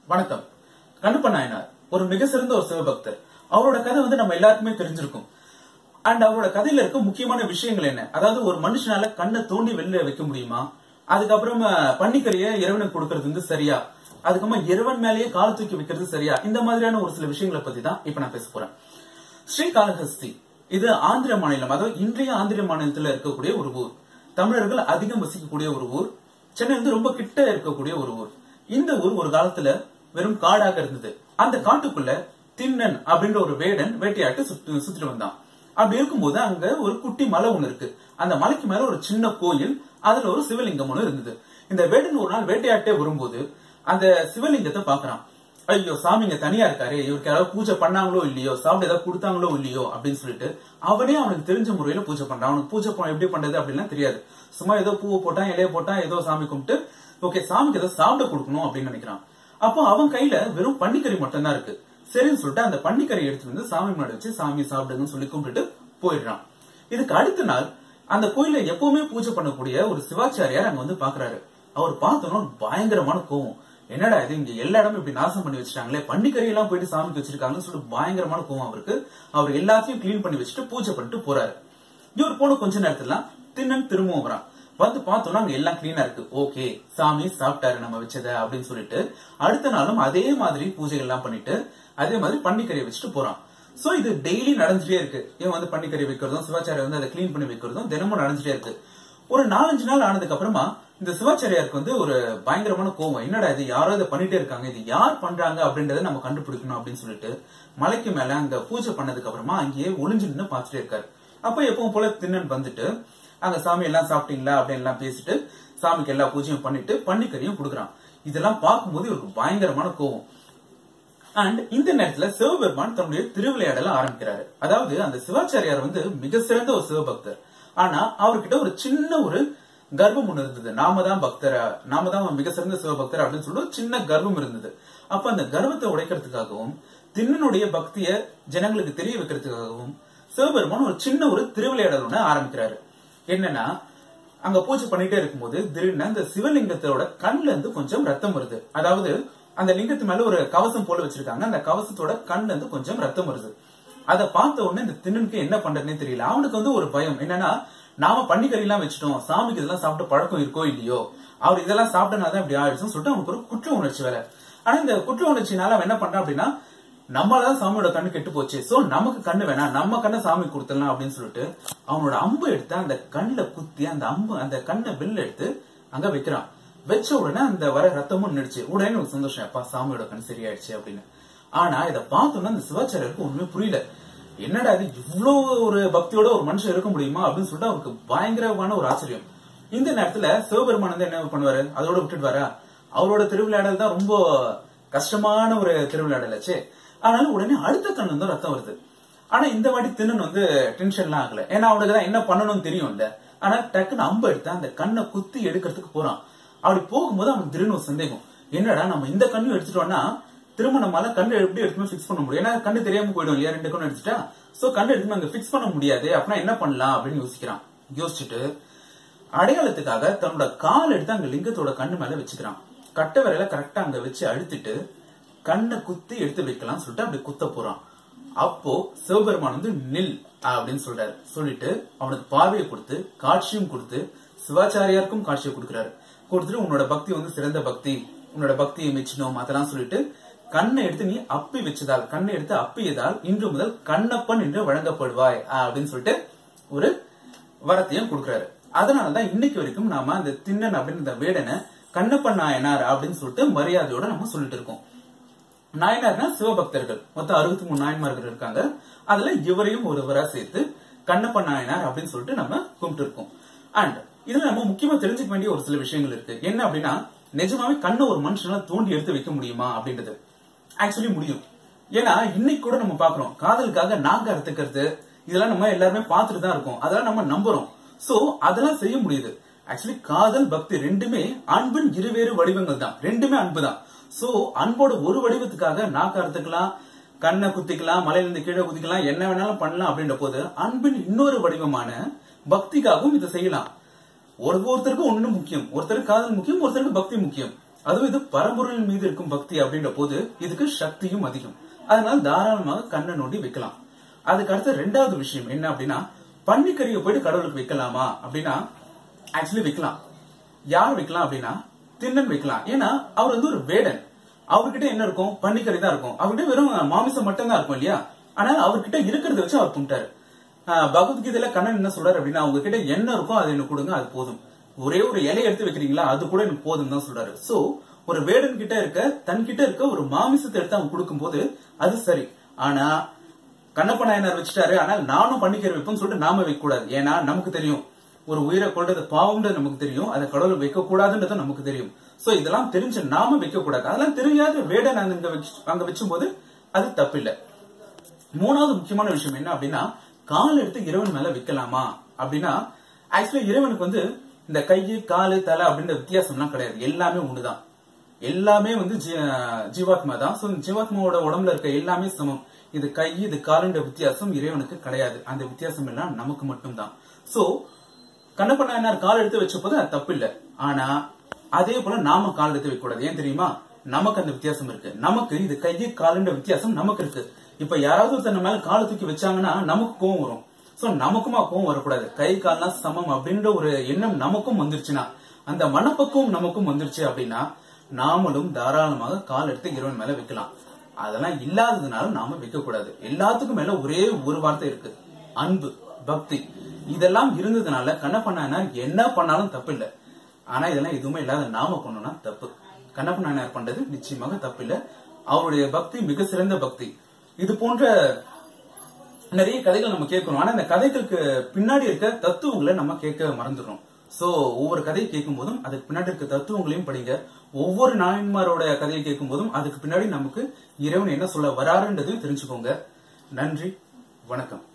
வணக்கம் கண்ணப்ப நாயனார் ஒரு மிக சிறந்த ஒரு சிவபக்தர் அவரோட கதை வந்து நம்ம எல்லாருக்குமே தெரிஞ்சிருக்கும் அண்ட் அவரோட கதையில இருக்க முக்கியமான விஷயங்கள் என்ன அதாவது ஒரு மனுஷனால கண்ணை தோண்டி வெளில வைக்க முடியுமா அதுக்கப்புறம் பன்னிக்கரையை இறைவனுக்கு கொடுக்கறது வந்து சரியா அதுக்கப்புறமா இறைவன் மேலேயே கால் தூக்கி வைக்கிறது சரியா இந்த மாதிரியான ஒரு சில விஷயங்களை பத்தி தான் இப்ப நான் பேச போறேன் ஸ்ரீகாளஹஸ்தி இது ஆந்திர மாநிலம் அதாவது இன்றைய ஆந்திர மாநிலத்துல இருக்கக்கூடிய ஒரு ஊர் தமிழர்கள் அதிகம் வசிக்கக்கூடிய ஒரு ஊர் சென்னை வந்து ரொம்ப கிட்ட இருக்கக்கூடிய ஒரு ஊர் இந்த ஊர் ஒரு காலத்துல வெறும் காடாக இருந்தது அந்த காட்டுக்குள்ள திண்ணன் அப்படின்ற ஒரு வேடன் வேட்டையாட்டு சுத்தி சுத்திட்டு வந்தான் அப்படி இருக்கும்போது அங்க ஒரு குட்டி மலை ஒண்ணு இருக்கு அந்த மலைக்கு மேல ஒரு சின்ன கோயில் அதுல ஒரு சிவலிங்கம் ஒண்ணு இருந்தது இந்த வேடன் ஒரு நாள் வேட்டையாட்டே வரும்போது அந்த சிவலிங்கத்தை பாக்குறான் ஐயோ சாமி இங்க தனியா இருக்காரு இவருக்கு யாராவது பூஜை பண்ணாங்களோ இல்லையோ சாப்பிட ஏதாவது கொடுத்தாங்களோ இல்லையோ அப்படின்னு சொல்லிட்டு அவனே அவனுக்கு தெரிஞ்ச முறையில பூஜை பண்றான் அவனுக்கு பூஜை பண்ண எப்படி பண்றது அப்படின்லாம் தெரியாது சும்மா ஏதோ பூவை போட்டான் இலைய போட்டான் ஏதோ சாமி கும்பிட்டு ஓகே சாமிக்கு ஏதோ சாப்பிட கொடுக்கணும் அப்படின்னு நினைக்கிறான் அப்போ அவன் கையில வெறும் பன்னிக்கறி மட்டும் தான் இருக்கு சரின்னு சொல்லிட்டு அந்த பன்னிக்கறி எடுத்து வந்து சாமி முன்னாடி வச்சு சாமி சாப்பிடுங்கன்னு சொல்லி கும்பிட்டுட்டு போயிடுறான் இதுக்கு அடுத்த நாள் அந்த கோயில எப்பவுமே பூஜை பண்ணக்கூடிய ஒரு சிவாச்சாரியார் அங்க வந்து பாக்குறாரு அவர் பார்த்தோன்னா பயங்கரமான கோவம் என்னடா இது இங்க எல்லா இடமும் இப்படி நாசம் பண்ணி வச்சிட்டாங்களே பண்டிகரை எல்லாம் போயிட்டு சாமிக்கு வச்சிருக்காங்கன்னு சொல்லிட்டு பயங்கரமான கோவம் அவருக்கு அவர் எல்லாத்தையும் கிளீன் பண்ணி வச்சுட்டு பூஜை பண்ணிட்டு போறாரு இவர் போன கொஞ்ச நேரத்துல திண்ணன் திரும்பவும் வரான் வந்து பார்த்தோம்னா அங்க எல்லாம் கிளீனா இருக்கு ஓகே சாமி சாப்பிட்டாரு நம்ம வச்சத அப்படின்னு சொல்லிட்டு அடுத்த நாளும் அதே மாதிரி பூஜைகள் எல்லாம் பண்ணிட்டு அதே மாதிரி பன்னிக்கறியை வச்சுட்டு போறான் சோ இது டெய்லி நடந்துட்டே இருக்கு இவன் வந்து பன்னிக்கறி வைக்கிறதும் சிவாச்சாரியா வந்து அதை கிளீன் பண்ணி வைக்கிறதும் தினமும் நடந்துட்டே இருக்கு ஒரு நாலஞ்சு நாள் ஆனதுக்கு அப்புறமா இந்த சிவாச்சாரியாருக்கு வந்து ஒரு பயங்கரமான கோவம் என்னடா இது யாரோ இதை பண்ணிட்டே இருக்காங்க இது யார் பண்றாங்க அப்படின்றத நம்ம கண்டுபிடிக்கணும் அப்படின்னு சொல்லிட்டு மலைக்கு மேல அங்க பூஜை பண்ணதுக்கு அப்புறமா அங்கேயே ஒளிஞ்சு நின்று பார்த்துட்டே இருக்காரு அப்ப எப்பவும் போல திண்ணன் வந்துட்டு அங்க சாமி எல்லாம் சாப்பிட்டீங்களா அப்படின்னு எல்லாம் பேசிட்டு சாமிக்கு எல்லா பூஜையும் பண்ணிட்டு பன்னிக்கறியும் கொடுக்குறான் இதெல்லாம் பார்க்கும்போது இவருக்கு பயங்கரமான கோவம் அண்ட் இந்த நேரத்துல சிவபெருமான் தன்னுடைய திருவிளையாடல ஆரம்பிக்கிறாரு அதாவது அந்த சிவாச்சாரியார் வந்து மிக சிறந்த ஒரு சிவபக்தர் ஆனா அவர்கிட்ட ஒரு சின்ன ஒரு கர்வம் ஒண்ணு இருந்தது நாம தான் பக்தர் நாம தான் மிக சிறந்த சிவபக்தர் அப்படின்னு சொல்லிட்டு ஒரு சின்ன கர்வம் இருந்தது அப்ப அந்த கர்வத்தை உடைக்கிறதுக்காகவும் திண்ணனுடைய பக்திய ஜனங்களுக்கு தெரிய வைக்கிறதுக்காகவும் சிவபெருமான் ஒரு சின்ன ஒரு திருவிளையாடல் ஒண்ணு ஆரம்பிக்கிறாரு என்னன்னா அங்க பூஜை பண்ணிட்டே இருக்கும்போது திடீர்னு அந்த சிவலிங்கத்தோட கண்ணுல இருந்து கொஞ்சம் ரத்தம் வருது அதாவது அந்த லிங்கத்து மேல ஒரு கவசம் போல வச்சிருக்காங்க அந்த கவசத்தோட கண்ணுல இருந்து கொஞ்சம் ரத்தம் வருது அதை பார்த்த உடனே இந்த திண்ணனுக்கு என்ன பண்றதுனே தெரியல அவனுக்கு வந்து ஒரு பயம் என்னன்னா நாம பன்னிக்கறி எல்லாம் வச்சுட்டோம் சாமிக்கு இதெல்லாம் சாப்பிட்டு பழக்கம் இருக்கோ இல்லையோ அவர் இதெல்லாம் சாப்பிட்டனாதான் இப்படி ஆயிடுச்சுன்னு சொல்லிட்டு அவனுக்கு ஒரு குற்ற உணர்ச்சி வேற ஆனா இந்த குற்ற உணர்ச்சினால அவன் என்ன பண்றான் அப்படின்னா நம்மளால சாமியோட கண்ணு கெட்டு போச்சு சோ நமக்கு கண்ணு வேணாம் நம்ம கண்ணை சாமி கொடுத்துடலாம் அப்படின்னு சொல்லிட்டு அவனோட அம்பு எடுத்து அந்த கண்ணுல குத்தி அந்த அம்பு அந்த கண்ணை வெளில எடுத்து அங்க வைக்கிறான் வச்ச உடனே அந்த வர ரத்தமும் நின்றுச்சு உடனே ஒரு சந்தோஷம் அப்பா சாமியோட கண் சரியாயிடுச்சு அப்படின்னு ஆனா இதை பார்த்தோன்னா அந்த சிவாச்சாரியருக்கு ஒண்ணுமே புரியல என்னடா இது இவ்வளவு ஒரு பக்தியோட ஒரு மனுஷன் இருக்க முடியுமா அப்படின்னு சொல்லிட்டு அவருக்கு பயங்கரமான ஒரு ஆச்சரியம் இந்த நேரத்துல சிவபெருமான் வந்து என்ன பண்ணுவாரு அதோட விட்டுட்டு வரா அவரோட திருவிளையாடல் தான் ரொம்ப கஷ்டமான ஒரு திருவிளையாடல் ஆச்சு ஆனாலும் உடனே அடுத்த கண்ணு தான் ரத்தம் வருது ஆனா இந்த வாட்டி திண்ணன் வந்து டென்ஷன்லாம் ஆகல ஏன்னா அவனுக்கு தான் என்ன பண்ணணும்னு தெரியும் இல்ல ஆனா டக்குன்னு அம்பு எடுத்து அந்த கண்ணை குத்தி எடுக்கிறதுக்கு போறான் அப்படி போகும்போது அவனுக்கு திடீர்னு ஒரு சந்தேகம் என்னடா நம்ம இந்த கண்ணும் எடுத்துட்டோம்னா திரும்ப நம்மளால கண்ணு எப்படி எடுக்கணும் பிக்ஸ் பண்ண முடியும் ஏன்னா கண்ணு தெரியாம போயிடும் இல்லையா ரெண்டு கண்ணு எடுத்துட்டா சோ கண்ணு எடுக்கணும் அங்க பிக்ஸ் பண்ண முடியாது அப்படின்னா என்ன பண்ணலாம் அப்படின்னு யோசிக்கிறான் யோசிச்சுட்டு அடையாளத்துக்காக தன்னோட கால் எடுத்து அங்க லிங்கத்தோட கண்ணு மேல வச்சுக்கிறான் கட்ட விரல கரெக்டா அங்க வச்சு அழுத்திட்டு கண்ணை குத்தி எடுத்து வைக்கலாம் சொல்லிட்டு அப்படி குத்த போறான் அப்போ சிவபெருமான் வந்து நில் அப்படின்னு சொல்றாரு சொல்லிட்டு அவனுக்கு பார்வையை கொடுத்து காட்சியும் கொடுத்து சிவாச்சாரியாருக்கும் காட்சியை கொடுக்கிறாரு கொடுத்துட்டு உன்னோட பக்தி வந்து சிறந்த பக்தி உன்னோட பக்தியை மெச்சினோம் அதெல்லாம் சொல்லிட்டு கண்ணை எடுத்து நீ அப்பி வச்சதால் கண்ணை எடுத்து அப்பியதால் இன்று முதல் கண்ணப்பன் என்று வழங்கப்படுவாய் அப்படின்னு சொல்லிட்டு ஒரு வரத்தையும் கொடுக்கிறாரு அதனாலதான் இன்னைக்கு வரைக்கும் நாம அந்த திண்ணன் அப்படின்னு இந்த வேடனை கண்ணப்பன் நாயனார் அப்படின்னு சொல்லிட்டு மரியாதையோட நம்ம சொல்லிட்டு இருக்கோம் நாயனார்னா சிவபக்தர்கள் மொத்தம் அறுபத்தி மூணு நாயன்மார்கள் இருக்காங்க அதுல இவரையும் ஒருவரா சேர்த்து கண்ணப்பன் நாயனார் அப்படின்னு சொல்லிட்டு நம்ம கும்பிட்டு இருக்கோம் அண்ட் இதுல நம்ம முக்கியமா தெரிஞ்சுக்க வேண்டிய ஒரு சில விஷயங்கள் இருக்கு என்ன அப்படின்னா நிஜமாவே கண்ணை ஒரு மனுஷனால தோண்டி எடுத்து வைக்க முடியுமா அப்படின்றது ஆக்சுவலி முடியும் ஏன்னா இன்னைக்கு கூட நம்ம பாக்குறோம் காதலுக்காக நாங்க அறுத்துக்கிறது இதெல்லாம் நம்ம எல்லாருமே பார்த்துட்டு தான் இருக்கோம் அதெல்லாம் நம்ம நம்புறோம் சோ அதெல்லாம் செய்ய முடியுது ஆக்சுவலி காதல் பக்தி ரெண்டுமே அன்பின் இருவேறு வடிவங்கள் தான் ரெண்டுமே அன்பு தான் சோ அன்போட ஒரு வடிவத்துக்காக நாக்கு அறுத்துக்கலாம் கண்ணை குத்திக்கலாம் மலையில இருந்து கீழே குதிக்கலாம் என்ன வேணாலும் பண்ணலாம் அப்படின்ற போது அன்பின் இன்னொரு வடிவமான பக்திக்காகவும் இதை செய்யலாம் ஒரு ஒருத்தருக்கு ஒண்ணு முக்கியம் ஒருத்தருக்கு காதல் முக்கியம் ஒருத்தருக்கு பக்தி முக்கியம் அதுவும் இது பரம்பொருள் மீது இருக்கும் பக்தி அப்படின்ற போது இதுக்கு சக்தியும் அதிகம் அதனால தாராளமாக கண்ணை நோண்டி வைக்கலாம் அதுக்கு அடுத்த ரெண்டாவது விஷயம் என்ன அப்படின்னா பன்னிக்கறியை போயிட்டு கடவுளுக்கு வைக்கலாமா அப்படின்னா ஆக்சுவலி வைக்கலாம் யார் வைக்கலாம் அப்படின்னா திண்ணன் வைக்கலாம் ஏன்னா அவர் வந்து ஒரு வேடன் அவர்கிட்ட என்ன இருக்கும் பன்னிக்கறி தான் இருக்கும் அவர்கிட்ட வெறும் மாமிசம் மட்டும் தான் இருக்கும் இல்லையா ஆனால் அவர்கிட்ட இருக்கிறத வச்சு அவர் கும்பிட்டாரு ஆஹ் பகவத்கீதையில கண்ணன் என்ன சொல்றாரு அப்படின்னா உங்ககிட்ட என்ன இருக்கோ அதை எனக்கு கொடுங்க அது போதும் ஒரே ஒரு இலையை எடுத்து வைக்கிறீங்களா அது கூட எனக்கு போதும் தான் சொல்றாரு சோ ஒரு வேடன் கிட்ட இருக்க தன் கிட்ட இருக்க ஒரு மாமிசத்தை எடுத்து அவங்க கொடுக்கும்போது அது சரி ஆனா கண்ணப்ப நாயனார் வச்சுட்டாரு ஆனால் நானும் பண்ணிக்கிற வைப்போம்னு சொல்லிட்டு நாம வைக்க கூடாது ஏன்னா நமக்கு தெரியும் ஒரு உயிரை கொள்றது பாவம்ன்றது நமக்கு தெரியும் அதை கடவுள் வைக்க கூடாதுன்றது நமக்கு தெரியும் சோ இதெல்லாம் தெரிஞ்சு நாம வைக்க கூடாது அதெல்லாம் தெரியாத வேடன் அங்க வச்சு அங்க வச்சும்போது அது தப்பில்லை மூணாவது முக்கியமான விஷயம் என்ன அப்படின்னா கால் எடுத்து இறைவன் மேல வைக்கலாமா அப்படின்னா ஆக்சுவலி இறைவனுக்கு வந்து இந்த கை காலு தலை அப்படின்ற வித்தியாசம்லாம் கிடையாது எல்லாமே ஒண்ணுதான் எல்லாமே வந்து ஜீ- ஜீவாத்மா தான் சோ ஜீவாத்மாவோட உடம்புல இருக்க எல்லாமே சமம் இது கை இது காலுன்ற வித்தியாசம் இறைவனுக்கு கிடையாது அந்த வித்தியாசம் எல்லாம் நமக்கு மட்டும்தான் சோ கண்ணப்ப நாயனார் கால் எடுத்து வச்ச போது அது தப்பு இல்ல ஆனா அதே போல நாம கால் எடுத்து வைக்க கூடாது ஏன் தெரியுமா நமக்கு அந்த வித்தியாசம் இருக்கு நமக்கு இது கையை காலுன்ற வித்தியாசம் நமக்கு இருக்கு இப்ப யாராவது ஒருத்தர் நம்ம மேல காலை தூக்கி வச்சாங்கன்னா நமக்கு கோவம் வரும் சோ நமக்குமா கோவம் வரக்கூடாது கை கால்னா சமம் அப்படின்ற ஒரு எண்ணம் நமக்கும் வந்துருச்சுன்னா அந்த மனப்பக்குவம் நமக்கும் வந்துருச்சு அப்படின்னா நாமளும் தாராளமாக கால் எடுத்து இறைவன் மேல வைக்கலாம் அதெல்லாம் இல்லாததுனால நாம வைக்க கூடாது எல்லாத்துக்கும் மேல ஒரே ஒரு வார்த்தை இருக்கு அன்பு பக்தி இதெல்லாம் இருந்ததுனால கண்ணப்ப நாயனார் என்ன பண்ணாலும் தப்பு இல்ல ஆனா இதெல்லாம் எதுவுமே இல்லாத நாம பண்ணோம்னா தப்பு கண்ணப்ப நாயனார் பண்றது நிச்சயமாக தப்பு இல்ல அவருடைய பக்தி மிக சிறந்த பக்தி இது போன்ற நிறைய கதைகள் நம்ம கேட்கணும் ஆனா இந்த கதைகளுக்கு பின்னாடி இருக்க தத்துவங்களை நம்ம கேட்க மறந்துடுறோம் சோ ஒவ்வொரு கதையை கேட்கும் போதும் அதுக்கு பின்னாடி இருக்க தத்துவங்களையும் படிங்க ஒவ்வொரு நாயன்மாரோட கதையை கேட்கும் போதும் அதுக்கு பின்னாடி நமக்கு இறைவன் என்ன சொல்ல வராருன்றதையும் தெரிஞ்சுக்கோங்க நன்றி வணக்கம்